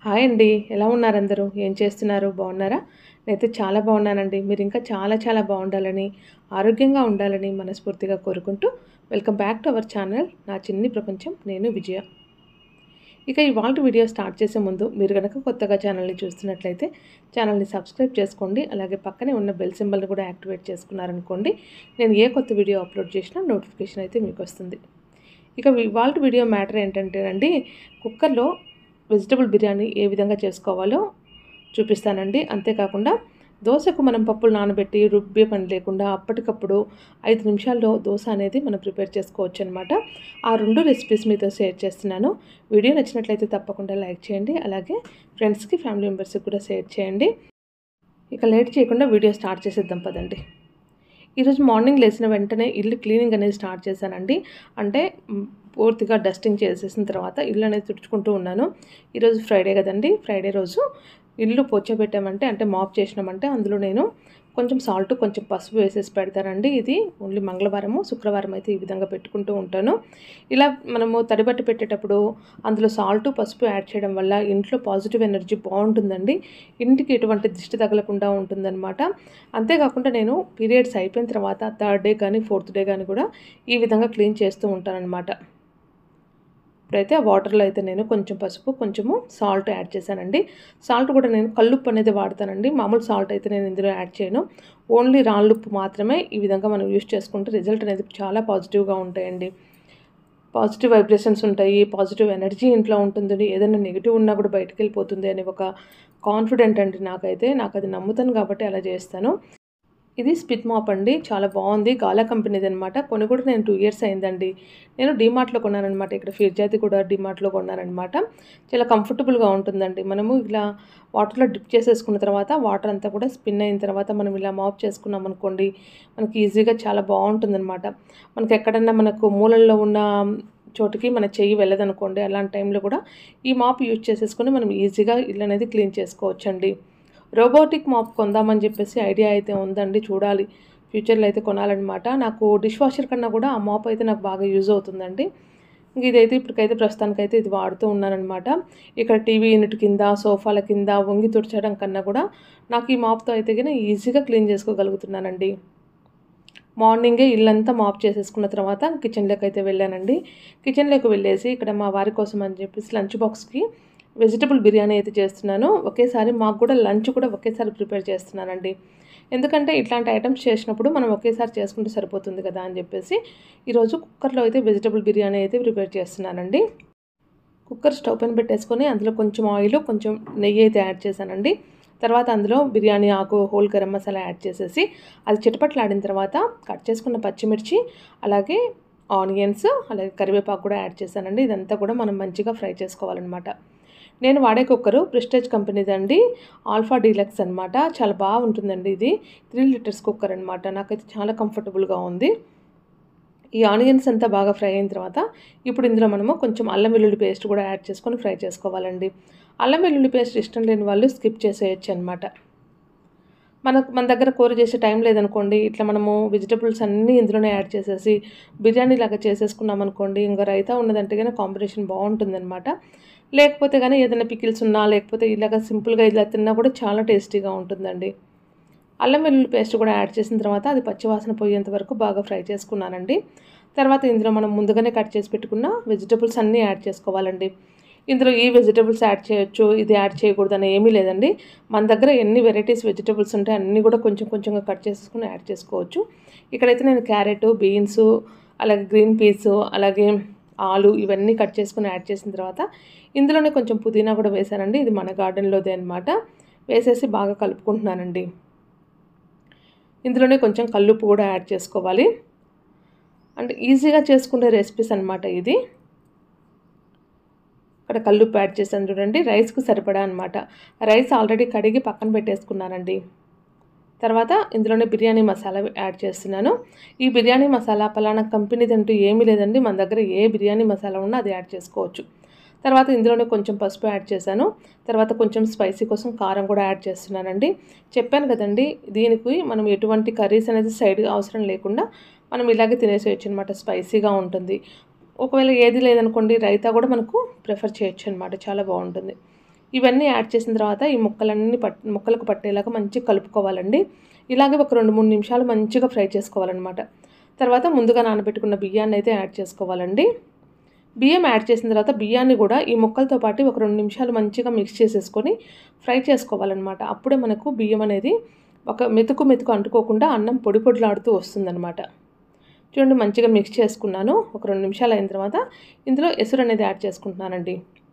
hi అండి ఎలా ఉన్నారు అందరూ ఏం చేస్తున్నారు బాగున్నారా నేనైతే చాలా బాగున్నానండి మీరు ఇంకా చాలా చాలా బాగుండాలని ఆరోగ్యంగా ఉండాలని మనస్ఫూర్తిగా కోరుకుంటూ welcome back to our channel నా చిన్ని ప్రపంచం నేను విజయ ఇక ఇవాళ వీడియో స్టార్ట్ చేసే ముందు మీరు కనుక కొత్తగా ఛానల్ని చూస్తున్నట్లయితే ఛానల్ని సబ్స్క్రైబ్ చేసుకోండి అలాగే పక్కనే ఉన్న బెల్ సింబల్ని కూడా యాక్టివేట్ చేసుకున్నారనుకోండి నేను ఏ కొత్త వీడియో అప్లోడ్ చేసినా నోటిఫికేషన్ అయితే మీకు వస్తుంది ఇక ఇవాళ వీడియో మ్యాటర్ ఏంటంటేనండి కుక్కర్లో వెజిటబుల్ బిర్యానీ ఏ విధంగా చేసుకోవాలో చూపిస్తానండి అంతేకాకుండా దోశకు మనం పప్పులు నానబెట్టి రుబ్బే పని లేకుండా అప్పటికప్పుడు ఐదు నిమిషాల్లో దోశ అనేది మనం ప్రిపేర్ చేసుకోవచ్చు అనమాట ఆ రెండు రెసిపీస్ మీతో షేర్ చేస్తున్నాను వీడియో నచ్చినట్లయితే తప్పకుండా లైక్ చేయండి అలాగే ఫ్రెండ్స్కి ఫ్యామిలీ మెంబర్స్కి కూడా షేర్ చేయండి ఇక లేట్ చేయకుండా వీడియో స్టార్ట్ చేసేద్దాం పదండి ఈరోజు మార్నింగ్ లేచిన వెంటనే ఇల్లు క్లీనింగ్ అనేది స్టార్ట్ చేశానండి అంటే మ్, పూర్తిగా డస్టింగ్ చేసేసిన తర్వాత ఇల్లు అనేది తుడుచుకుంటూ ఉన్నాను ఈరోజు ఫ్రైడే కదండి ఫ్రైడే రోజు ఇల్లు పొచ్చబెట్టామంటే అంటే మాప్ చేసినామంటే అందులో నేను కొంచెం సాల్ట్ కొంచెం పసుపు వేసేసి పెడతానండి ఇది ఓన్లీ మంగళవారము శుక్రవారం అయితే ఈ విధంగా పెట్టుకుంటూ ఉంటాను ఇలా మనము తడిబట్టి పెట్టేటప్పుడు అందులో సాల్ట్ పసుపు యాడ్ చేయడం వల్ల ఇంట్లో పాజిటివ్ ఎనర్జీ బాగుంటుందండి ఇంటికి ఎటువంటి దిష్టి తగలకుండా ఉంటుందన్నమాట అంతేకాకుండా నేను పీరియడ్స్ అయిపోయిన తర్వాత థర్డ్ డే కానీ ఫోర్త్ డే కానీ కూడా ఈ విధంగా క్లీన్ చేస్తూ ఉంటానన్నమాట ఇప్పుడైతే ఆ వాటర్లో అయితే నేను కొంచెం పసుపు కొంచెము సాల్ట్ యాడ్ చేశానండి సాల్ట్ కూడా నేను కల్లుప్పు అనేది వాడతానండి మామూలు సాల్ట్ అయితే నేను ఇందులో యాడ్ చేయను ఓన్లీ రాళ్ళుప్పు మాత్రమే ఈ విధంగా మనం యూస్ చేసుకుంటే రిజల్ట్ అనేది చాలా పాజిటివ్గా ఉంటాయండి పాజిటివ్ వైబ్రేషన్స్ ఉంటాయి పాజిటివ్ ఎనర్జీ ఇంట్లో ఉంటుంది ఏదైనా నెగిటివ్ ఉన్నా కూడా బయటకు వెళ్ళిపోతుంది అనే ఒక కాన్ఫిడెంట్ అండి నాకైతే నాకు అది నమ్ముతాను కాబట్టి అలా చేస్తాను ఇది స్పిట్ మాప్ అండి చాలా బాగుంది గాలా కంపెనీది అనమాట కొని కూడా నేను టూ ఇయర్స్ అయిందండి నేను డీమార్ట్లో కొన్నానమాట ఇక్కడ ఫిర్జాతి కూడా డీమార్ట్లో కొన్నానమాట చాలా కంఫర్టబుల్గా ఉంటుందండి మనము ఇలా వాటర్లో డిప్ చేసేసుకున్న తర్వాత వాటర్ అంతా కూడా స్పిన్ అయిన తర్వాత మనం ఇలా మాప్ చేసుకున్నాం అనుకోండి మనకి ఈజీగా చాలా బాగుంటుందన్నమాట మనకి ఎక్కడన్నా మనకు మూలల్లో ఉన్న చోటుకి మన చెయ్యి వెళ్ళదనుకోండి అలాంటి టైంలో కూడా ఈ మాప్ యూజ్ చేసేసుకొని మనం ఈజీగా ఇల్లు అనేది క్లీన్ చేసుకోవచ్చండి రోబోటిక్ మాప్ కొందామని చెప్పేసి ఐడియా అయితే ఉందండి చూడాలి ఫ్యూచర్లో అయితే కొనాలన్నమాట నాకు డిష్ వాషర్ కన్నా కూడా ఆ మాప్ అయితే నాకు బాగా యూజ్ అవుతుందండి ఇంక ఇదైతే ఇప్పటికైతే ప్రస్తుతానికైతే ఇది వాడుతూ ఉన్నానన్నమాట ఇక్కడ టీవీ యూనిట్ కింద సోఫాల కింద వంగి తుడచడం కన్నా కూడా నాకు ఈ మాప్తో అయితే కానీ ఈజీగా క్లీన్ చేసుకోగలుగుతున్నానండి మార్నింగే ఇల్లంతా మాప్ చేసేసుకున్న తర్వాత కిచెన్లోకి అయితే వెళ్ళానండి కిచెన్లోకి వెళ్ళేసి ఇక్కడ మా వారి కోసం అని చెప్పేసి లంచ్ బాక్స్కి వెజిటబుల్ బిర్యానీ అయితే చేస్తున్నాను ఒకేసారి మాకు కూడా లంచ్ కూడా ఒకేసారి ప్రిపేర్ చేస్తున్నానండి ఎందుకంటే ఇట్లాంటి ఐటమ్స్ చేసినప్పుడు మనం ఒకేసారి చేసుకుంటే సరిపోతుంది కదా అని చెప్పేసి ఈరోజు కుక్కర్లో అయితే వెజిటబుల్ బిర్యానీ అయితే ప్రిపేర్ చేస్తున్నానండి కుక్కర్ స్టవ్ పైన పెట్టేసుకొని అందులో కొంచెం ఆయిల్ కొంచెం నెయ్యి అయితే యాడ్ చేశానండి తర్వాత అందులో బిర్యానీ ఆకు హోల్ గరం మసాలా యాడ్ చేసేసి అది చిటపట్లాడిన తర్వాత కట్ చేసుకున్న పచ్చిమిర్చి అలాగే ఆనియన్స్ అలాగే కరివేపాకు కూడా యాడ్ చేశానండి ఇదంతా కూడా మనం మంచిగా ఫ్రై చేసుకోవాలన్నమాట నేను వాడే కుక్కరు ప్రెస్టేజ్ కంపెనీది అండి ఆల్ఫా డీలక్స్ అనమాట చాలా బాగుంటుందండి ఇది త్రీ లీటర్స్ కుక్కర్ అనమాట నాకైతే చాలా కంఫర్టబుల్గా ఉంది ఈ ఆనియన్స్ అంతా బాగా ఫ్రై అయిన తర్వాత ఇప్పుడు ఇందులో మనము కొంచెం అల్లం వెల్లుల్లి పేస్ట్ కూడా యాడ్ చేసుకొని ఫ్రై చేసుకోవాలండి అల్లం వెల్లుల్లి పేస్ట్ ఇష్టం లేని వాళ్ళు స్కిప్ చేసేయచ్చు అనమాట మనకు మన దగ్గర కూర చేసే టైం లేదనుకోండి ఇట్లా మనము వెజిటబుల్స్ అన్నీ ఇందులోనే యాడ్ చేసేసి బిర్యానీ లాగా చేసేసుకున్నాం అనుకోండి ఇంకా రైతా ఉన్నదంటే కానీ కాంబినేషన్ బాగుంటుందన్నమాట లేకపోతే కానీ ఏదైనా పికిల్స్ ఉన్నా లేకపోతే ఇలాగ సింపుల్గా ఇలా తిన్నా కూడా చాలా టేస్టీగా ఉంటుందండి అల్లం వెల్లుల్లి పేస్ట్ కూడా యాడ్ చేసిన తర్వాత అది పచ్చివాసన పోయేంత వరకు బాగా ఫ్రై చేసుకున్నానండి తర్వాత ఇందులో మనం ముందుగానే కట్ చేసి పెట్టుకున్న వెజిటబుల్స్ అన్నీ యాడ్ చేసుకోవాలండి ఇందులో ఈ వెజిటబుల్స్ యాడ్ చేయొచ్చు ఇది యాడ్ చేయకూడదని ఏమీ లేదండి మన దగ్గర ఎన్ని వెరైటీస్ వెజిటబుల్స్ ఉంటాయి అన్నీ కూడా కొంచెం కొంచెంగా కట్ చేసుకుని యాడ్ చేసుకోవచ్చు ఇక్కడైతే నేను క్యారెట్ బీన్స్ అలాగే గ్రీన్ పీస్ అలాగే ఆలు ఇవన్నీ కట్ చేసుకుని యాడ్ చేసిన తర్వాత ఇందులోనే కొంచెం పుదీనా కూడా వేసానండి ఇది మన గార్డెన్లోదే అనమాట వేసేసి బాగా కలుపుకుంటున్నానండి ఇందులోనే కొంచెం కల్లుప్పు కూడా యాడ్ చేసుకోవాలి అంటే ఈజీగా చేసుకునే రెసిపీస్ అనమాట ఇది ఇక్కడ కల్లుప్పు యాడ్ చేశాను చూడండి రైస్కి సరిపడా అనమాట రైస్ ఆల్రెడీ కడిగి పక్కన పెట్టేసుకున్నానండి తర్వాత ఇందులోనే బిర్యానీ మసాలా యాడ్ చేస్తున్నాను ఈ బిర్యానీ మసాలా పలానా కంపెనీది అంటూ ఏమీ లేదండి మన దగ్గర ఏ బిర్యానీ మసాలా ఉన్నా అది యాడ్ చేసుకోవచ్చు తర్వాత ఇందులోనే కొంచెం పసుపు యాడ్ చేశాను తర్వాత కొంచెం స్పైసీ కోసం కారం కూడా యాడ్ చేస్తున్నానండి చెప్పాను కదండి దీనికి మనం ఎటువంటి కర్రీస్ అనేది సైడ్ అవసరం లేకుండా మనం ఇలాగే తినేసేయచ్చు అనమాట స్పైసీగా ఉంటుంది ఒకవేళ ఏది లేదనుకోండి రైతా కూడా మనకు ప్రిఫర్ చేయొచ్చు అనమాట చాలా బాగుంటుంది ఇవన్నీ యాడ్ చేసిన తర్వాత ఈ ముక్కలన్నీ పట్ ముక్కలకు పట్టేలాగా మంచిగా కలుపుకోవాలండి ఇలాగే ఒక రెండు మూడు నిమిషాలు మంచిగా ఫ్రై చేసుకోవాలన్నమాట తర్వాత ముందుగా నానబెట్టుకున్న బియ్యాన్ని అయితే యాడ్ చేసుకోవాలండి బియ్యం యాడ్ చేసిన తర్వాత బియ్యాన్ని కూడా ఈ ముక్కలతో పాటు ఒక రెండు నిమిషాలు మంచిగా మిక్స్ చేసేసుకొని ఫ్రై చేసుకోవాలన్నమాట అప్పుడే మనకు బియ్యం అనేది ఒక మెతుకు మెతుకు అంటుకోకుండా అన్నం పొడి పొడిలాడుతూ వస్తుందన్నమాట చూడండి మంచిగా మిక్స్ చేసుకున్నాను ఒక రెండు నిమిషాలు అయిన తర్వాత ఇందులో ఎసురు అనేది యాడ్ చేసుకుంటున్నానండి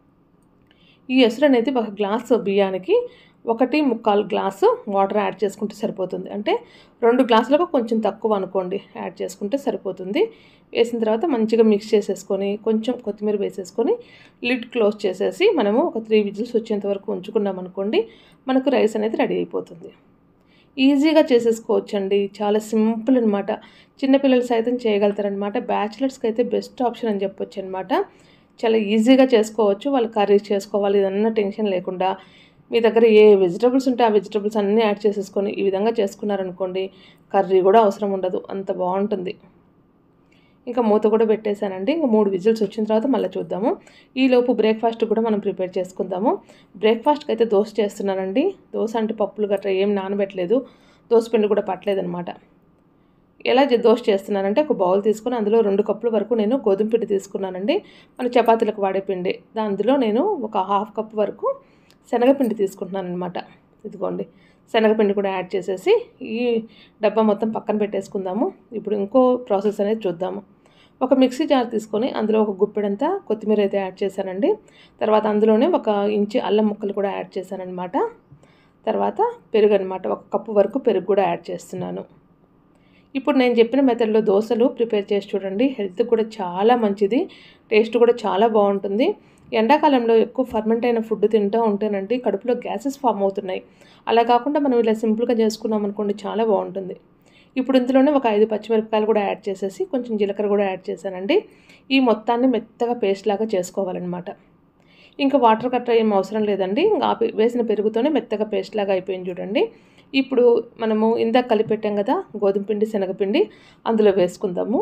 ఈ ఎసురు అనేది ఒక గ్లాసు బియ్యానికి ఒకటి ముక్కాలు గ్లాసు వాటర్ యాడ్ చేసుకుంటే సరిపోతుంది అంటే రెండు గ్లాసులకు కొంచెం తక్కువ అనుకోండి యాడ్ చేసుకుంటే సరిపోతుంది వేసిన తర్వాత మంచిగా మిక్స్ చేసేసుకొని కొంచెం కొత్తిమీర వేసేసుకొని లిడ్ క్లోజ్ చేసేసి మనము ఒక త్రీ విజిల్స్ వచ్చేంత వరకు ఉంచుకున్నాం అనుకోండి మనకు రైస్ అనేది రెడీ అయిపోతుంది ఈజీగా చేసేసుకోవచ్చండి చాలా సింపుల్ అనమాట చిన్నపిల్లలు సైతం చేయగలుగుతారనమాట బ్యాచిలర్స్కి అయితే బెస్ట్ ఆప్షన్ అని చెప్పొచ్చు అనమాట చాలా ఈజీగా చేసుకోవచ్చు వాళ్ళు కర్రీస్ చేసుకోవాలి ఇదన్నా టెన్షన్ లేకుండా మీ దగ్గర ఏ వెజిటబుల్స్ ఉంటే ఆ వెజిటబుల్స్ అన్నీ యాడ్ చేసేసుకొని ఈ విధంగా చేసుకున్నారనుకోండి కర్రీ కూడా అవసరం ఉండదు అంత బాగుంటుంది ఇంకా మూత కూడా పెట్టేశానండి ఇంకా మూడు విజిల్స్ వచ్చిన తర్వాత మళ్ళీ చూద్దాము ఈలోపు బ్రేక్ఫాస్ట్ కూడా మనం ప్రిపేర్ చేసుకుందాము బ్రేక్ఫాస్ట్కి అయితే దోశ చేస్తున్నానండి దోశ అంటే పప్పులు గట్రా ఏం నానబెట్టలేదు దోశ పిండి కూడా పట్టలేదనమాట ఎలా చే- దోశ చేస్తున్నానంటే ఒక బౌల్ తీసుకొని అందులో రెండు కప్పుల వరకు నేను గోధుమ పిండి తీసుకున్నానండి మన చపాతీలకు వాడే పిండి దా- అందులో నేను ఒక హాఫ్ కప్ వరకు శనగపిండి తీసుకుంటున్నాను అనమాట ఇదిగోండి శనగపిండి కూడా యాడ్ చేసేసి ఈ డబ్బా మొత్తం పక్కన పెట్టేసుకుందాము ఇప్పుడు ఇంకో ప్రాసెస్ అనేది చూద్దాము ఒక మిక్సీ జార్ తీసుకొని అందులో ఒక గుప్పెడంతా కొత్తిమీర అయితే యాడ్ చేశానండి తర్వాత అందులోనే ఒక ఇంచి అల్లం ముక్కలు కూడా యాడ్ చేశానన్నమాట తర్వాత పెరుగు అనమాట ఒక కప్పు వరకు పెరుగు కూడా యాడ్ చేస్తున్నాను ఇప్పుడు నేను చెప్పిన మెథడ్లో దోశలు ప్రిపేర్ చేసి చూడండి హెల్త్ కూడా చాలా మంచిది టేస్ట్ కూడా చాలా బాగుంటుంది ఎండాకాలంలో ఎక్కువ ఫర్మెంట్ అయిన ఫుడ్ తింటూ ఉంటేనండి కడుపులో గ్యాసెస్ ఫామ్ అవుతున్నాయి అలా కాకుండా మనం ఇలా సింపుల్గా చేసుకున్నాం అనుకోండి చాలా బాగుంటుంది ఇప్పుడు ఇందులోనే ఒక ఐదు పచ్చిమిరపకాయలు కూడా యాడ్ చేసేసి కొంచెం జీలకర్ర కూడా యాడ్ చేశానండి ఈ మొత్తాన్ని మెత్తగా పేస్ట్ లాగా చేసుకోవాలన్నమాట ఇంకా వాటర్ కట్ట ఏం అవసరం లేదండి ఇంకా ఆ పె- వేసిన పెరుగుతోనే మెత్తగా పేస్ట్ లాగా అయిపోయింది చూడండి ఇప్పుడు మనము ఇందాక కలిపెట్టాం కదా గోధుమ పిండి శనగపిండి అందులో వేసుకుందాము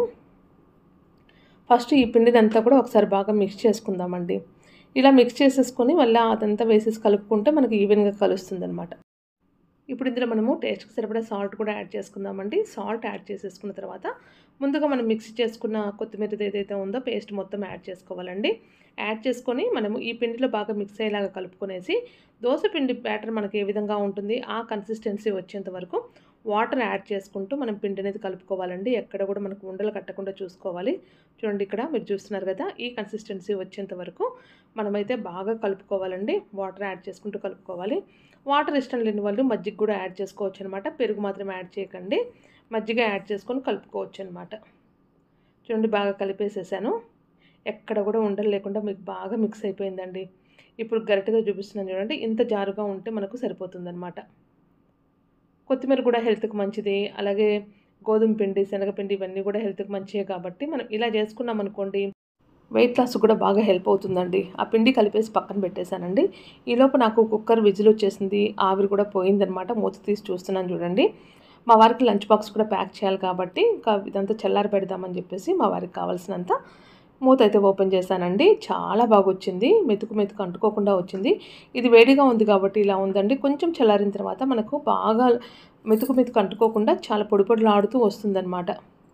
ఫస్ట్ ఈ పిండిని అంతా కూడా ఒకసారి బాగా మిక్స్ చేసుకుందామండి ఇలా మిక్స్ చేసేసుకొని మళ్ళీ అదంతా వేసేసి కలుపుకుంటే మనకి ఈవెన్గా కలుస్తుంది అనమాట ఇప్పుడు ఇందులో మనము టేస్ట్కి సరిపడా సాల్ట్ కూడా యాడ్ చేసుకుందామండి సాల్ట్ యాడ్ చేసేసుకున్న తర్వాత ముందుగా మనం మిక్స్ చేసుకున్న కొత్తిమీర ఏదైతే ఉందో పేస్ట్ మొత్తం యాడ్ చేసుకోవాలండి యాడ్ చేసుకొని మనము ఈ పిండిలో బాగా మిక్స్ అయ్యేలాగా కలుపుకొనేసి దోశ పిండి బ్యాటర్ మనకి ఏ విధంగా ఉంటుంది ఆ కన్సిస్టెన్సీ వచ్చేంత వరకు వాటర్ యాడ్ చేసుకుంటూ మనం పిండి అనేది కలుపుకోవాలండి ఎక్కడ కూడా మనకు ఉండలు కట్టకుండా చూసుకోవాలి చూడండి ఇక్కడ మీరు చూస్తున్నారు కదా ఈ కన్సిస్టెన్సీ వచ్చేంత వరకు మనమైతే బాగా కలుపుకోవాలండి వాటర్ యాడ్ చేసుకుంటూ కలుపుకోవాలి వాటర్ ఇష్టం లేని వాళ్ళు మజ్జిగ కూడా యాడ్ చేసుకోవచ్చు అనమాట పెరుగు మాత్రం యాడ్ చేయకండి మజ్జిగ యాడ్ చేసుకొని కలుపుకోవచ్చు అనమాట చూడండి బాగా కలిపేసేసాను ఎక్కడ కూడా ఉండలు లేకుండా మీకు బాగా మిక్స్ అయిపోయిందండి ఇప్పుడు గరిటెతో చూపిస్తున్నాను చూడండి ఇంత జారుగా ఉంటే మనకు సరిపోతుందన్నమాట కొత్తిమీర కూడా హెల్త్కి మంచిది అలాగే గోధుమ పిండి శనగపిండి ఇవన్నీ కూడా హెల్త్కి మంచివే కాబట్టి మనం ఇలా చేసుకున్నాం అనుకోండి వెయిట్ లాస్ కూడా బాగా హెల్ప్ అవుతుందండి ఆ పిండి కలిపేసి పక్కన పెట్టేశానండి ఈలోపు నాకు కుక్కర్ విజిల్ వచ్చేసింది ఆవిరి కూడా పోయిందనమాట మూత తీసి చూస్తున్నాను చూడండి మా వారికి లంచ్ బాక్స్ కూడా ప్యాక్ చేయాలి కాబట్టి ఇంకా ఇదంతా చల్లారి పెడదామని చెప్పేసి మా వారికి కావాల్సినంత మూత అయితే ఓపెన్ చేశానండి చాలా బాగా వచ్చింది మెతుకు మెతుకు అంటుకోకుండా వచ్చింది ఇది వేడిగా ఉంది కాబట్టి ఇలా ఉందండి కొంచెం చల్లారిన తర్వాత మనకు బాగా మెతుకు మెతుకు అంటుకోకుండా చాలా పొడి పొడిలాడుతూ వస్తుందన్నమాట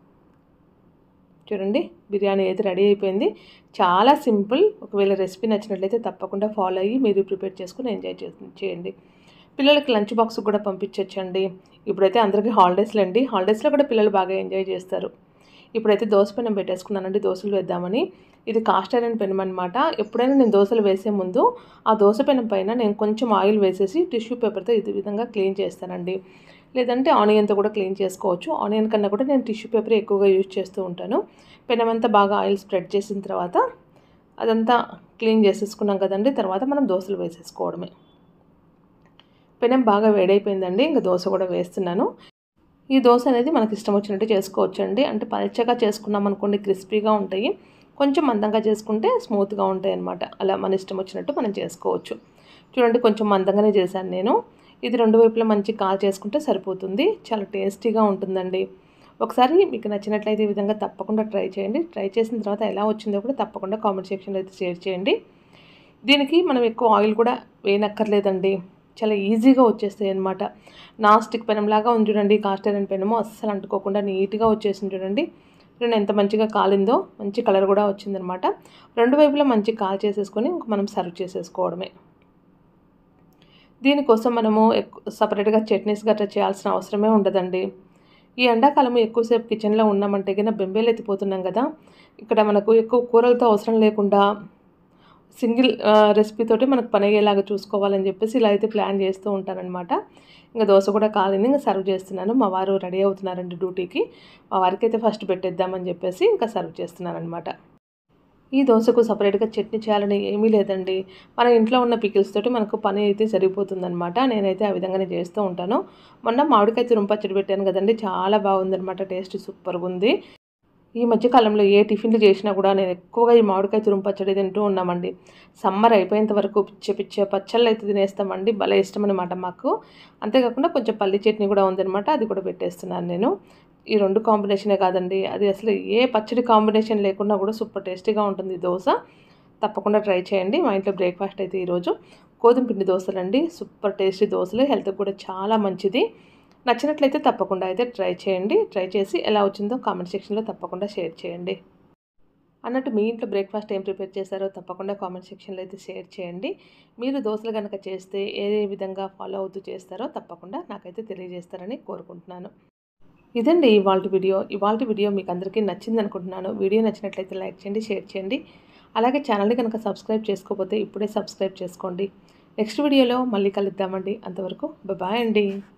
చూడండి బిర్యానీ అయితే రెడీ అయిపోయింది చాలా సింపుల్ ఒకవేళ రెసిపీ నచ్చినట్లయితే తప్పకుండా ఫాలో అయ్యి మీరు ప్రిపేర్ చేసుకుని ఎంజాయ్ చే- చేయండి పిల్లలకి లంచ్ బాక్స్ కూడా పంపించవచ్చండి ఇప్పుడైతే అందరికీ హాలిడేస్లు అండి హాలిడేస్లో కూడా పిల్లలు బాగా ఎంజాయ్ చేస్తారు ఇప్పుడైతే దోశ పెనం పెట్టేసుకున్నానండి దోశలు వేద్దామని ఇది కాస్ట్ ఐరన్ పెనం అనమాట ఎప్పుడైనా నేను దోశలు వేసే ముందు ఆ దోశ పెనం పైన నేను కొంచెం ఆయిల్ వేసేసి టిష్యూ పేపర్తో ఇది విధంగా క్లీన్ చేస్తానండి లేదంటే ఆనియన్తో కూడా క్లీన్ చేసుకోవచ్చు ఆనియన్ కన్నా కూడా నేను టిష్యూ పేపర్ ఎక్కువగా యూజ్ చేస్తూ ఉంటాను పెనం అంతా బాగా ఆయిల్ స్ప్రెడ్ చేసిన తర్వాత అదంతా క్లీన్ చేసేసుకున్నాం కదండి తర్వాత మనం దోశలు వేసేసుకోవడమే పెనం బాగా వేడైపోయిందండి ఇంకా దోశ కూడా వేస్తున్నాను ఈ దోశ అనేది మనకి ఇష్టం వచ్చినట్టు చేసుకోవచ్చు అండి అంటే పల్చగా చేసుకున్నాం అనుకోండి క్రిస్పీగా ఉంటాయి కొంచెం మందంగా చేసుకుంటే స్మూత్గా ఉంటాయి అన్నమాట అలా మన ఇష్టం వచ్చినట్టు మనం చేసుకోవచ్చు చూడండి కొంచెం మందంగానే చేశాను నేను ఇది రెండు వైపులా మంచి కాల్ చేసుకుంటే సరిపోతుంది చాలా టేస్టీగా ఉంటుందండి ఒకసారి మీకు నచ్చినట్లయితే ఈ విధంగా తప్పకుండా ట్రై చేయండి ట్రై చేసిన తర్వాత ఎలా వచ్చిందో కూడా తప్పకుండా కామెంట్ సెక్షన్లో అయితే షేర్ చేయండి దీనికి మనం ఎక్కువ ఆయిల్ కూడా వేయనక్కర్లేదండి చాలా ఈజీగా వచ్చేస్తాయి అనమాట నాన్ స్టిక్ పెనంలాగా ఉంది చూడండి కాస్ట్ ఐరన్ పెనము అస్సలు అంటుకోకుండా నీట్గా వచ్చేసింది చూడండి చూడండి ఎంత మంచిగా కాలిందో మంచి కలర్ కూడా వచ్చిందనమాట రెండు వైపులా మంచి కాల్ చేసేసుకొని ఇంక మనం సర్వ్ చేసేసుకోవడమే దీనికోసం మనము ఎక్కువ సపరేట్గా చట్నీస్ గట్రా చేయాల్సిన అవసరమే ఉండదండి ఈ ఎండాకాలం ఎక్కువసేపు కిచెన్లో ఉన్నామంటే కింద బెంబేలు ఎత్తిపోతున్నాం కదా ఇక్కడ మనకు ఎక్కువ కూరలతో అవసరం లేకుండా సింగిల్ రెసిపీ తోటి మనకు పని అయ్యేలాగా చూసుకోవాలని చెప్పేసి ఇలా అయితే ప్లాన్ చేస్తూ ఉంటానన్నమాట ఇంకా దోశ కూడా కాలింది ఇంకా సర్వ్ చేస్తున్నాను మా వారు రెడీ అవుతున్నారండి డ్యూటీకి మా వారికి అయితే ఫస్ట్ పెట్టేద్దామని చెప్పేసి ఇంకా సర్వ్ చేస్తున్నాను అనమాట ఈ దోశకు సపరేట్గా చట్నీ చేయాలని ఏమీ లేదండి మన ఇంట్లో ఉన్న పికిల్స్ తోటి మనకు పని అయితే సరిపోతుందనమాట నేనైతే ఆ విధంగానే చేస్తూ ఉంటాను మొన్న మామిడికాయ తురుము పచ్చడి పెట్టాను కదండి చాలా బాగుందనమాట టేస్ట్ సూపర్గా ఉంది ఈ మధ్యకాలంలో ఏ టిఫిన్లు చేసినా కూడా నేను ఎక్కువగా ఈ మామిడికాయ తురుము పచ్చడి తింటూ ఉన్నామండి సమ్మర్ అయిపోయేంత వరకు పిచ్చే పిచ్చే పచ్చళ్ళు అయితే తినేస్తామండి భలే ఇష్టం అనమాట మాకు అంతేకాకుండా కొంచెం పల్లి చట్నీ కూడా ఉందనమాట అది కూడా పెట్టేస్తున్నాను నేను ఈ రెండు కాంబినేషనే కాదండి అది అసలు ఏ పచ్చడి కాంబినేషన్ లేకున్నా కూడా సూపర్ టేస్టీగా ఉంటుంది దోశ తప్పకుండా ట్రై చేయండి మా ఇంట్లో బ్రేక్ఫాస్ట్ అయితే ఈరోజు గోధుమ పిండి దోశలు అండి సూపర్ టేస్టీ దోశలు హెల్త్కి కూడా చాలా మంచిది నచ్చినట్లయితే తప్పకుండా అయితే ట్రై చేయండి ట్రై చేసి ఎలా వచ్చిందో కామెంట్ సెక్షన్లో తప్పకుండా షేర్ చేయండి అన్నట్టు మీ ఇంట్లో బ్రేక్ఫాస్ట్ ఏం ప్రిపేర్ చేశారో తప్పకుండా కామెంట్ సెక్షన్లో అయితే షేర్ చేయండి మీరు దోశలు కనుక చేస్తే ఏ విధంగా ఫాలో అవుతూ చేస్తారో తప్పకుండా నాకైతే తెలియజేస్తారని కోరుకుంటున్నాను ఇదండి ఇవాళ వీడియో ఇవాళ వీడియో మీకు అందరికీ నచ్చింది అనుకుంటున్నాను వీడియో నచ్చినట్లయితే లైక్ చేయండి షేర్ చేయండి అలాగే ఛానల్ని కనుక సబ్స్క్రైబ్ చేసుకోకపోతే ఇప్పుడే సబ్స్క్రైబ్ చేసుకోండి నెక్స్ట్ వీడియోలో మళ్ళీ కలుద్దామండి అంతవరకు బాయ్ అండి